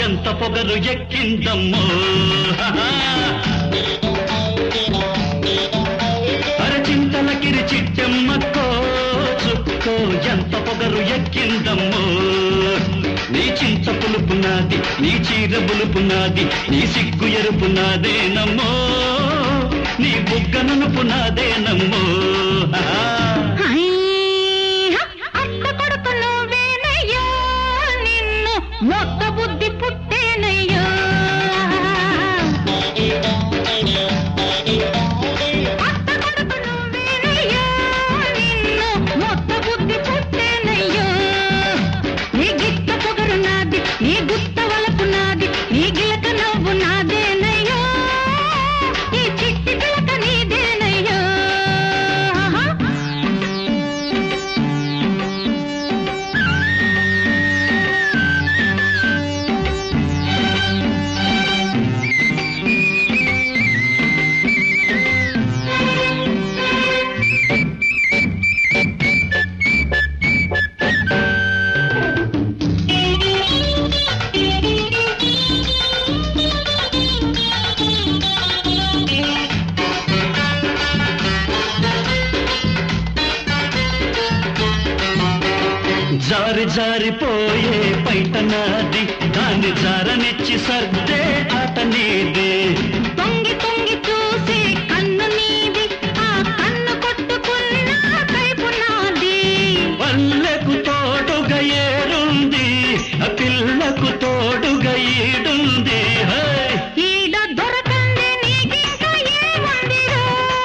ఎంత పొగరు ఎక్కిందమ్మో అరచింతలకిరి చిట్టెమ్మక్కో చుక్కో ఎంత పొగరు ఎక్కిందమ్మో నీ చింత పులుపు నాది నీ చీర బులుపు నాది నీ సిగ్గు ఎరుపు నాదేనమ్మో నీ బుగ్గననుపు నాదేనమ్మో అత్త కొడుకు నువ్వేనయ్యో నిన్ను మొక్క బుద్ధి పుట్టేనయ్యో అత్త కొడుకు నువ్వేనయ్యో నిన్ను మొక్క బుద్ధి పుట్టేనయ్యో నీ గిత్త పొగరు నాది నీ గుత్త వలపు నాది నీ గిలక నవ్వు నాదేనయ్యో ఈ చిట్టి గిలక నీదేనయ్యో జారి జారిపోయే పైట నాది దాన్ని జారనిచ్చి సర్దే ఆట నీదే తొంగి తొంగి చూసి కన్ను నీది ఆ కన్ను కొట్టుకున్న కైపు నాది పల్లెకు తోడుగా ఏరుంది ఆ పిల్లకు తోడుగా ఈడుంది హై! ఈడ దొరకంది నీకింక ఏముందిరో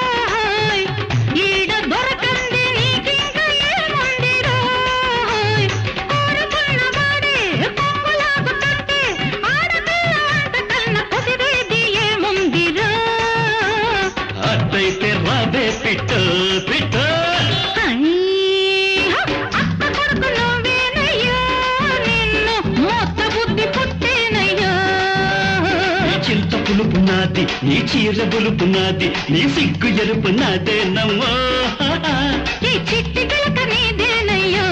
ఈడ దొరకంది నీకింక ఏముందిరో కోరుకున్న వాడే కొంగులాగు తట్టి ఆడపిల్ల అంత కన్న కుసిరేది ఏముందిరో అట్టయితే రాబే పిట్ట పిట్ట అత్త కొడుకు నువ్వేనయ్యో నిన్ను మోత బుద్ధి పుట్టేనయ్యో నీ చింత పులుపు నాది నీ చీర బులుపు నాది నీ సిగ్గు ఎరుపు నాదే నమ్మో ఈ చిట్టి గిలక నీదేనయ్యో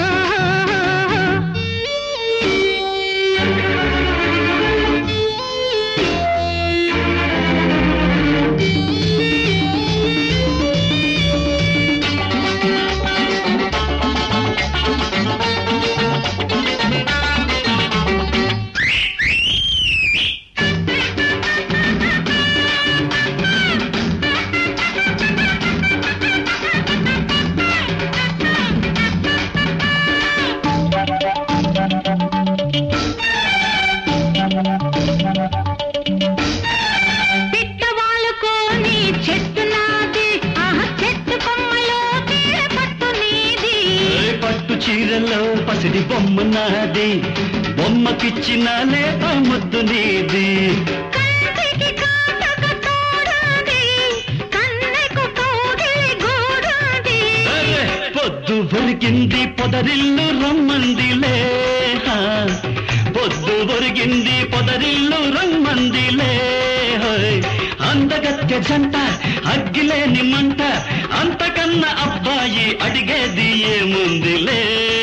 పిట్ట వాలుకోని చెట్టు నాది ఆహ చెట్టు కొమ్మలోకి పట్టు నీది ఏ పట్టు చీరలో పసిడి బొమ్మ నాది బొమ్మకిచ్చిన లేత ముద్దు నీది కంటికి కాటుక తోడుంది కన్నెకు కౌగిలి గూడుంది అరే, పొద్దు ఒరిగింది పొదరిల్లు రమ్మందిలే హా. పొద్దు ఒరిగింది పొదరిల్లు రమ్మందిలే హోయ్. అందగత్య జంట అగ్గిలేని మంట అంతకన్నా అబ్బాయి అడిగేది ఏముందిలే